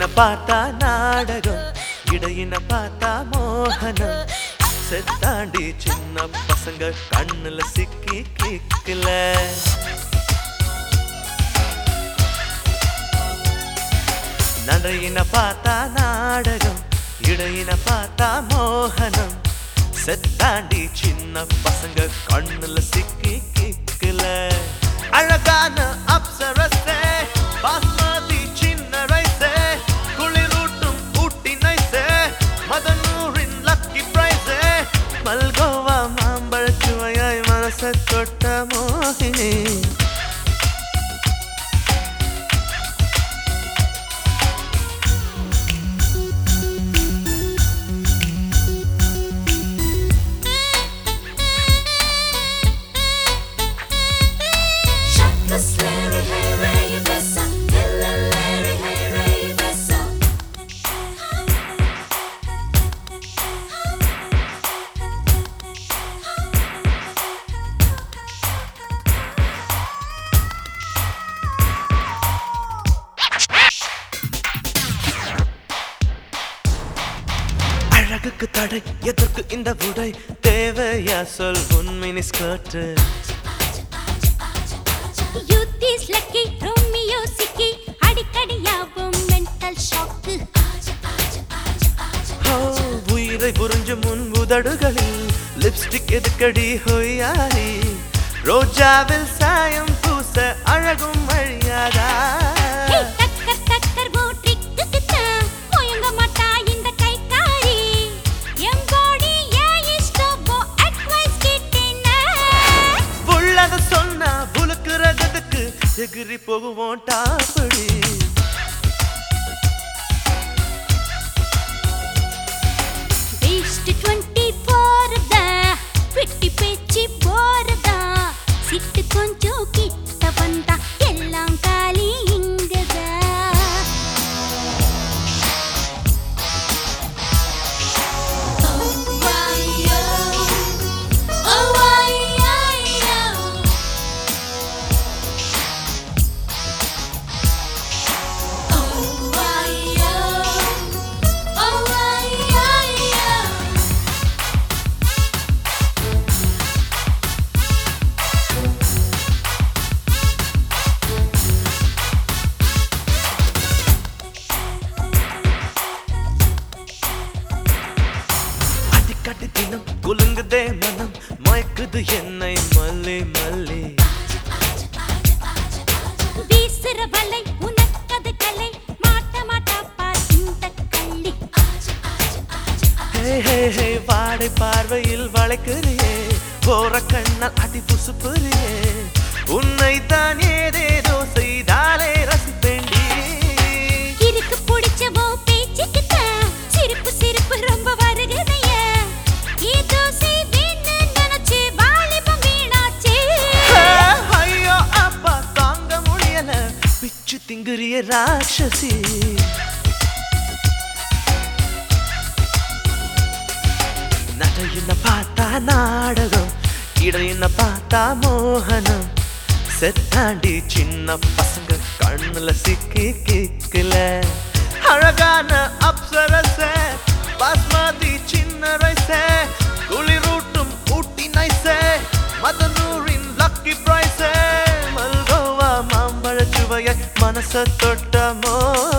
இடையின பார்த்தா நாடகம் இடையின பார்த்தா மோகனம் செத்தாண்டி சின்ன பசங்க கண்ணுல சிக்கி கிக்கல நடையின பார்த்தா நாடகம் இடையின பார்த்தா மோகனம் செத்தாண்டி சின்ன பசங்க கண்ணுல சிக்கி கிக்கல அழகான அப்சரசே பாஸ்மதி சின்ன ரைஸே குளிரூட்டும் ஊட்டி நைஸே மதனூரின் லக்கி பிரைஸே மல்கோவா மாம்பழ சுவையாய் மனச தொட்ட மோகினி Shaka Larry, hey Ray, Vessa, Hilla Larry, hey Ray, Vessa. அழகுக்கு தடை எதற்கு இந்த உடை தேவையா சொல் உன் mini skirt Youth is lucky, Romeo சிக்கி அடிக்கடியாகும் mental shock. ஓ, உயிரை புரிஞ்சு முன் உதடுகளில் லிப்ஸ்டிக் எதுக்கடி ஹொய்யாரி ரோஜாவில் சாயம் பூச அழகும் அழியாதா Hey, டக்கர் டக்கர் ஓ ட்ரிக்குக்கு தான் முயங்க மாட்டா இந்த கைக்காரி. என் body ஏன் இஷ்டமோ advice கேட்டேனே. உள்ளத சொன்னா புழுக்கிறதுக்கு எகிரி போகுவோம் டாப்படி Waist 24 தான், வெட்டி பேச்சு போறதான். சிட்டு கொஞ்சம் கிட்ட வந்தா எல்லாம் காலி இங்கதான் அடிக்கடி தினம் குலுங்குதே மனம் மயக்குது என்னை மல்லி மல்லி வீசுற வலை உனக்கது கலை மாட்ட மாட்டா பார் இந்த கள்ளி ஹே ஹே ஹே வாடை பார்வையில் வளைக்கிறியே போற கண்ணால் அடி புசுப்புறியே உன்னை தான் ஏதேதோ செய்தாலே ரசிப்பேண்டி இருக்கு பிடிச்சவோ பேச்சுக்கு தான் சிரிப்பு சிரிப்பு ரொம்ப வருகிறதைய ஏதோ செய்வேன்னு நினைச்சு வாலிபம் வீணாச்சே ஆ, ஐயோ அப்பா தாங்க முடியல பிச்சு திங்குறிய ராட்சசி நடையின பார்த்தா நாடகம் இடையின பார்த்தா மோகனம் செத்தாண்டி சின்ன பசங்க கண்ணுல சிக்கி கிக்கல அழகான அப்சரச பாஸ்மதி சின்ன ரைச குளிரூட்டும் ஊட்டி நைச மதனூரின் லக்கி பிரைஸ் மல்கோவா மாம்பழ சுவைய மனச தொட்ட மோ